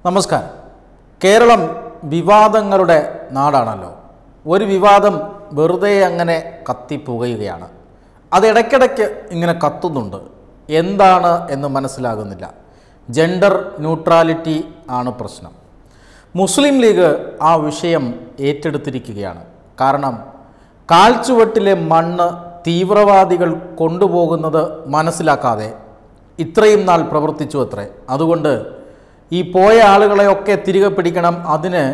നമസ്കാരം കേരളം വിവാദങ്ങളുടെ നാടാണല്ലോ ഒരു വിവാദം വെറുതെ അങ്ങനെ കത്തിപ്പുകയുകയാണ് അത് ഇടയ്ക്കിടയ്ക്ക് ഇങ്ങനെ കത്തുന്നുണ്ട് എന്താണ് എന്ന് മനസ്സിലാകുന്നില്ല ജെൻഡർ ന്യൂട്രാലിറ്റി ആണ് പ്രശ്നം മുസ്ലിം ലീഗ് ആ വിഷയം ഏറ്റെടുത്തിരിക്കുകയാണ് കാരണം കാൽച്ചുവട്ടിലെ മണ്ണ് തീവ്രവാദികൾ കൊണ്ടുപോകുന്നത് മനസ്സിലാക്കാതെ ഇത്രയും നാൾ പ്രവർത്തിച്ചു അത്രേ അതുകൊണ്ട് ഈ പോയ ആളുകളെയൊക്കെ തിരികെ പിടിക്കണം അതിന്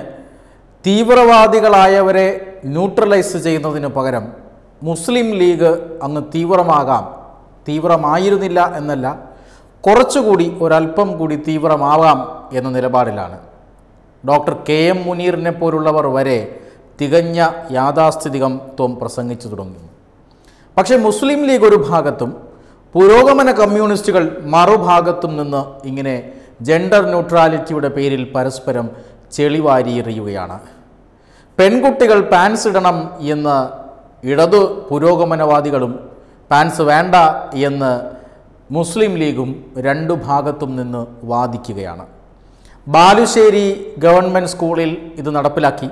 തീവ്രവാദികളായവരെ ന്യൂട്രലൈസ് ചെയ്യുന്നതിന് പകരം മുസ്ലിം ലീഗ് അങ്ങ് തീവ്രമാകാം തീവ്രമായിരുന്നില്ല എന്നല്ല കുറച്ചുകൂടി ഒരല്പം കൂടി തീവ്രമാവാം എന്ന നിലപാടിലാണ് ഡോക്ടർ കെ എം മുനീറിനെ പോലുള്ളവർ വരെ തികഞ്ഞ യാഥാസ്ഥിതികത്വം പ്രസംഗിച്ചു തുടങ്ങി പക്ഷേ മുസ്ലിം ലീഗ് ഒരു ഭാഗത്തും പുരോഗമന കമ്മ്യൂണിസ്റ്റുകൾ മറുഭാഗത്തും നിന്ന് ഇങ്ങനെ ജെൻഡർ ന്യൂട്രാലിറ്റിയുടെ പേരിൽ പരസ്പരം ചെളിവാരിയെറിയുകയാണ് പെൺകുട്ടികൾ പാൻസ് ഇടണം എന്ന് ഇടതു പുരോഗമനവാദികളും പാൻസ് വേണ്ട എന്ന് മുസ്ലിം ലീഗും രണ്ടു ഭാഗത്തും നിന്ന് വാദിക്കുകയാണ് ബാലുശ്ശേരി ഗവൺമെൻറ് സ്കൂളിൽ ഇത് നടപ്പിലാക്കി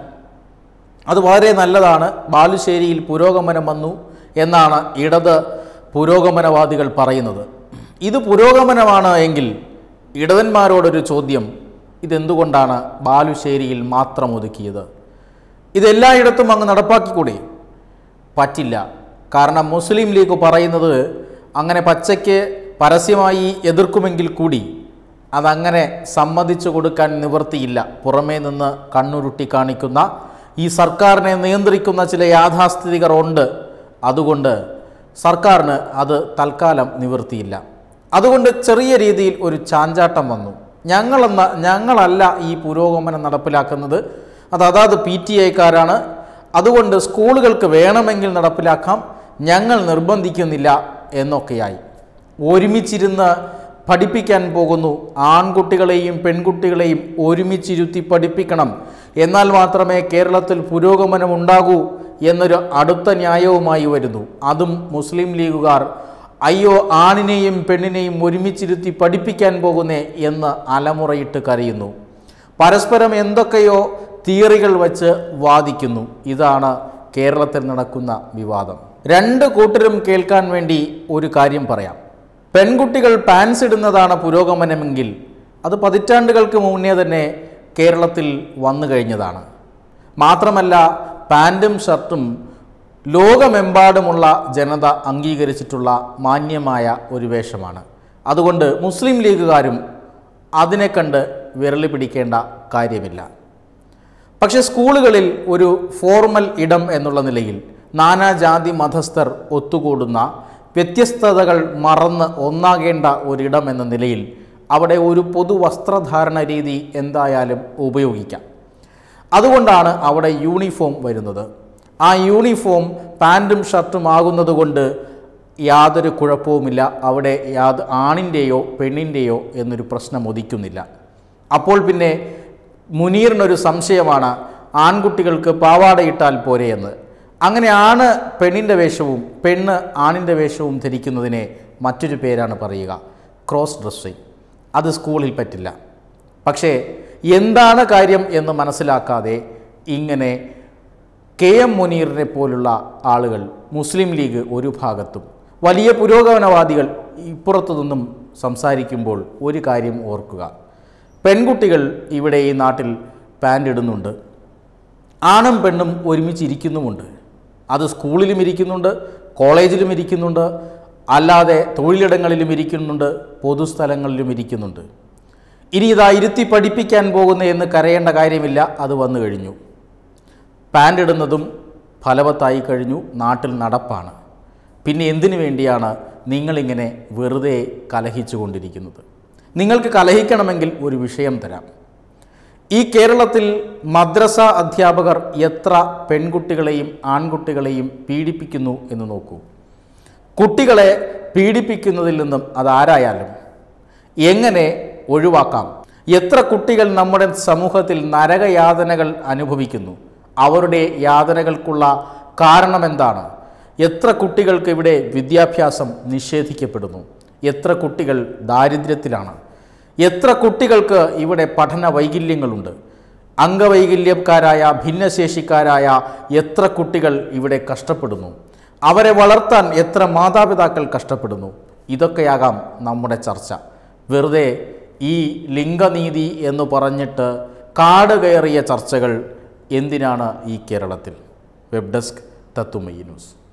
അത് വളരെ നല്ലതാണ് ബാലുശ്ശേരിയിൽ പുരോഗമനം വന്നു എന്നാണ് ഇടത് പുരോഗമനവാദികൾ പറയുന്നത് ഇത് പുരോഗമനമാണ് എങ്കിൽ ഇടതന്മാരോടൊരു ചോദ്യം ഇതെന്തുകൊണ്ടാണ് ബാലുശ്ശേരിയിൽ മാത്രം ഒതുക്കിയത് ഇതെല്ലായിടത്തും അങ്ങ് നടപ്പാക്കിക്കൂടെ പറ്റില്ല കാരണം മുസ്ലിം ലീഗ് പറയുന്നത് അങ്ങനെ പച്ചയ്ക്ക് പരസ്യമായി എതിർക്കുമെങ്കിൽ കൂടി അതങ്ങനെ സമ്മതിച്ചു കൊടുക്കാൻ നിവൃത്തിയില്ല പുറമേ നിന്ന് കണ്ണുരുട്ടി കാണിക്കുന്ന ഈ സർക്കാരിനെ നിയന്ത്രിക്കുന്ന ചില യാഥാസ്ഥിതികർ ഉണ്ട് അതുകൊണ്ട് സർക്കാരിന് അത് തൽക്കാലം നിവൃത്തിയില്ല അതുകൊണ്ട് ചെറിയ രീതിയിൽ ഒരു ചാഞ്ചാട്ടം വന്നു ഞങ്ങളെന്ന ഞങ്ങളല്ല ഈ പുരോഗമനം നടപ്പിലാക്കുന്നത് അത് അതാത് പി ടി ഐക്കാരാണ് അതുകൊണ്ട് സ്കൂളുകൾക്ക് വേണമെങ്കിൽ നടപ്പിലാക്കാം ഞങ്ങൾ നിർബന്ധിക്കുന്നില്ല എന്നൊക്കെയായി ഒരുമിച്ചിരുന്ന് പഠിപ്പിക്കാൻ പോകുന്നു ആൺകുട്ടികളെയും പെൺകുട്ടികളെയും ഒരുമിച്ചിരുത്തി പഠിപ്പിക്കണം എന്നാൽ മാത്രമേ കേരളത്തിൽ പുരോഗമനം ഉണ്ടാകൂ എന്നൊരു അടുത്ത ന്യായവുമായി വരുന്നു അതും മുസ്ലിം ലീഗുകാർ അയ്യോ ആണിനെയും പെണ്ണിനെയും ഒരുമിച്ചിരുത്തി പഠിപ്പിക്കാൻ പോകുന്നേ എന്ന് അലമുറയിട്ട് കരയുന്നു പരസ്പരം എന്തൊക്കെയോ തിയറികൾ വച്ച് വാദിക്കുന്നു ഇതാണ് കേരളത്തിൽ നടക്കുന്ന വിവാദം രണ്ട് കൂട്ടരും കേൾക്കാൻ വേണ്ടി ഒരു കാര്യം പറയാം പെൺകുട്ടികൾ പാൻസ് ഇടുന്നതാണ് പുരോഗമനമെങ്കിൽ അത് പതിറ്റാണ്ടുകൾക്ക് മുന്നേ തന്നെ കേരളത്തിൽ വന്നു കഴിഞ്ഞതാണ് മാത്രമല്ല പാൻറ്റും ഷർട്ടും ലോകമെമ്പാടുമുള്ള ജനത അംഗീകരിച്ചിട്ടുള്ള മാന്യമായ ഒരു വേഷമാണ് അതുകൊണ്ട് മുസ്ലിം ലീഗുകാരും അതിനെ കണ്ട് വിരളി പിടിക്കേണ്ട കാര്യമില്ല പക്ഷേ സ്കൂളുകളിൽ ഒരു ഫോർമൽ ഇടം എന്നുള്ള നിലയിൽ നാനാജാതി മതസ്ഥർ ഒത്തുകൂടുന്ന വ്യത്യസ്തതകൾ മറന്ന് ഒന്നാകേണ്ട ഒരിടം എന്ന നിലയിൽ അവിടെ ഒരു പൊതു വസ്ത്രധാരണ രീതി എന്തായാലും ഉപയോഗിക്കാം അതുകൊണ്ടാണ് അവിടെ യൂണിഫോം വരുന്നത് ആ യൂണിഫോം പാൻറ്റും ഷർട്ടും ആകുന്നത് കൊണ്ട് യാതൊരു കുഴപ്പവുമില്ല അവിടെ യാത് ആണിൻ്റെയോ പെണ്ണിൻ്റെയോ എന്നൊരു പ്രശ്നം ഉദിക്കുന്നില്ല അപ്പോൾ പിന്നെ മുനീറിനൊരു സംശയമാണ് ആൺകുട്ടികൾക്ക് പാവാടയിട്ടാൽ പോരെ എന്ന് അങ്ങനെ ആണ് പെണ്ണിൻ്റെ വേഷവും പെണ്ണ് ആണിൻ്റെ വേഷവും ധരിക്കുന്നതിനെ മറ്റൊരു പേരാണ് പറയുക ക്രോസ് ഡ്രസ്സിങ് അത് സ്കൂളിൽ പറ്റില്ല പക്ഷേ എന്താണ് കാര്യം എന്ന് മനസ്സിലാക്കാതെ ഇങ്ങനെ കെ എം മുനീറിനെ പോലുള്ള ആളുകൾ മുസ്ലിം ലീഗ് ഒരു ഭാഗത്തും വലിയ പുരോഗമനവാദികൾ ഇപ്പുറത്തു നിന്നും സംസാരിക്കുമ്പോൾ ഒരു കാര്യം ഓർക്കുക പെൺകുട്ടികൾ ഇവിടെ ഈ നാട്ടിൽ പാൻ്റ് ഇടുന്നുണ്ട് ആണും പെണ്ണും ഒരുമിച്ച് ഇരിക്കുന്നുമുണ്ട് അത് സ്കൂളിലും ഇരിക്കുന്നുണ്ട് കോളേജിലും ഇരിക്കുന്നുണ്ട് അല്ലാതെ തൊഴിലിടങ്ങളിലും ഇരിക്കുന്നുണ്ട് പൊതുസ്ഥലങ്ങളിലും ഇരിക്കുന്നുണ്ട് ഇനി ഇതാ ഇരുത്തി പഠിപ്പിക്കാൻ പോകുന്ന എന്ന് കരയേണ്ട കാര്യമില്ല അത് വന്നു കഴിഞ്ഞു പാൻ്റ് ഇടുന്നതും ഫലവത്തായി കഴിഞ്ഞു നാട്ടിൽ നടപ്പാണ് പിന്നെ എന്തിനു വേണ്ടിയാണ് നിങ്ങളിങ്ങനെ വെറുതെ കലഹിച്ചു കൊണ്ടിരിക്കുന്നത് നിങ്ങൾക്ക് കലഹിക്കണമെങ്കിൽ ഒരു വിഷയം തരാം ഈ കേരളത്തിൽ മദ്രസ അധ്യാപകർ എത്ര പെൺകുട്ടികളെയും ആൺകുട്ടികളെയും പീഡിപ്പിക്കുന്നു എന്ന് നോക്കൂ കുട്ടികളെ പീഡിപ്പിക്കുന്നതിൽ നിന്നും അതാരായാലും എങ്ങനെ ഒഴിവാക്കാം എത്ര കുട്ടികൾ നമ്മുടെ സമൂഹത്തിൽ നരകയാതനകൾ അനുഭവിക്കുന്നു അവരുടെ യാതനകൾക്കുള്ള കാരണമെന്താണ് എത്ര കുട്ടികൾക്ക് ഇവിടെ വിദ്യാഭ്യാസം നിഷേധിക്കപ്പെടുന്നു എത്ര കുട്ടികൾ ദാരിദ്ര്യത്തിലാണ് എത്ര കുട്ടികൾക്ക് ഇവിടെ പഠന വൈകല്യങ്ങളുണ്ട് അംഗവൈകല്യക്കാരായ ഭിന്നശേഷിക്കാരായ എത്ര കുട്ടികൾ ഇവിടെ കഷ്ടപ്പെടുന്നു അവരെ വളർത്താൻ എത്ര മാതാപിതാക്കൾ കഷ്ടപ്പെടുന്നു ഇതൊക്കെയാകാം നമ്മുടെ ചർച്ച വെറുതെ ഈ ലിംഗനീതി എന്ന് പറഞ്ഞിട്ട് കാട് കയറിയ ചർച്ചകൾ എന്തിനാണ് ഈ കേരളത്തിൽ വെബ് ഡെസ്ക് തത്തുമയി ന്യൂസ്